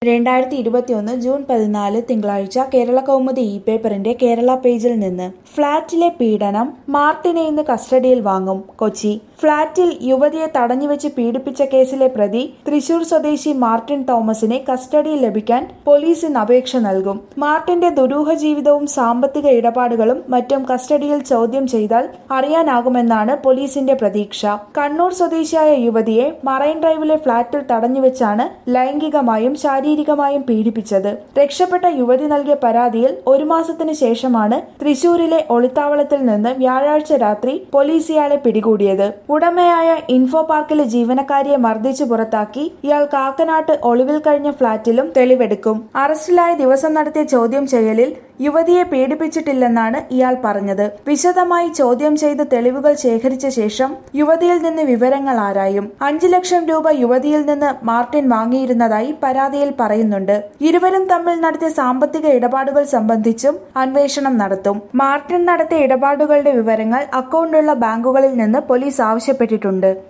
രണ്ടായിരത്തി ഇരുപത്തിയൊന്ന് ജൂൺ പതിനാല് തിങ്കളാഴ്ച കേരള കൗമുദി ഇ പേപ്പറിന്റെ കേരള പേജിൽ നിന്ന് ഫ്ളാറ്റിലെ പീഡനം മാർട്ടിനെ ഇന്ന് കസ്റ്റഡിയിൽ വാങ്ങും കൊച്ചി ഫ്ളാറ്റിൽ യുവതിയെ തടഞ്ഞുവെച്ച് പീഡിപ്പിച്ച കേസിലെ പ്രതി തൃശൂർ സ്വദേശി മാർട്ടിൻ തോമസിനെ കസ്റ്റഡിയിൽ ലഭിക്കാൻ പോലീസ് ഇന്ന് അപേക്ഷ നൽകും മാർട്ടിന്റെ ദുരൂഹ ജീവിതവും സാമ്പത്തിക ഇടപാടുകളും മറ്റും കസ്റ്റഡിയിൽ ചോദ്യം ചെയ്താൽ അറിയാനാകുമെന്നാണ് പോലീസിന്റെ പ്രതീക്ഷ കണ്ണൂർ സ്വദേശിയായ യുവതിയെ മറൈൻ ഡ്രൈവിലെ ഫ്ളാറ്റിൽ തടഞ്ഞുവെച്ചാണ് ലൈംഗികമായും ശാരീരികമായും പീഡിപ്പിച്ചത് രക്ഷപ്പെട്ട യുവതി നൽകിയ പരാതിയിൽ ഒരു മാസത്തിന് ശേഷമാണ് തൃശൂരിലെ ഒളിത്താവളത്തിൽ നിന്ന് വ്യാഴാഴ്ച രാത്രി പോലീസ് ഇയാളെ പിടികൂടിയത് ഉടമയായ ഇൻഫോ പാർക്കിലെ ജീവനക്കാരിയെ മർദ്ദിച്ചു പുറത്താക്കി ഇയാൾ കാക്കനാട്ട് ഒളിവിൽ കഴിഞ്ഞ ഫ്ളാറ്റിലും തെളിവെടുക്കും അറസ്റ്റിലായ ദിവസം നടത്തിയ ചോദ്യം ചെയ്യലിൽ യുവതിയെ പീഡിപ്പിച്ചിട്ടില്ലെന്നാണ് ഇയാൾ പറഞ്ഞത് വിശദമായി ചോദ്യം ചെയ്ത് തെളിവുകൾ ശേഖരിച്ച ശേഷം യുവതിയിൽ നിന്ന് വിവരങ്ങൾ ആരായും അഞ്ചു ലക്ഷം രൂപ യുവതിയിൽ നിന്ന് മാർട്ടിൻ വാങ്ങിയിരുന്നതായി പരാതിയിൽ പറയുന്നുണ്ട് ഇരുവരും തമ്മിൽ നടത്തിയ സാമ്പത്തിക ഇടപാടുകൾ സംബന്ധിച്ചും അന്വേഷണം നടത്തും മാർട്ടിൻ നടത്തിയ ഇടപാടുകളുടെ വിവരങ്ങൾ അക്കൗണ്ടുള്ള ബാങ്കുകളിൽ നിന്ന് പോലീസ് ആവശ്യപ്പെട്ടിട്ടുണ്ട്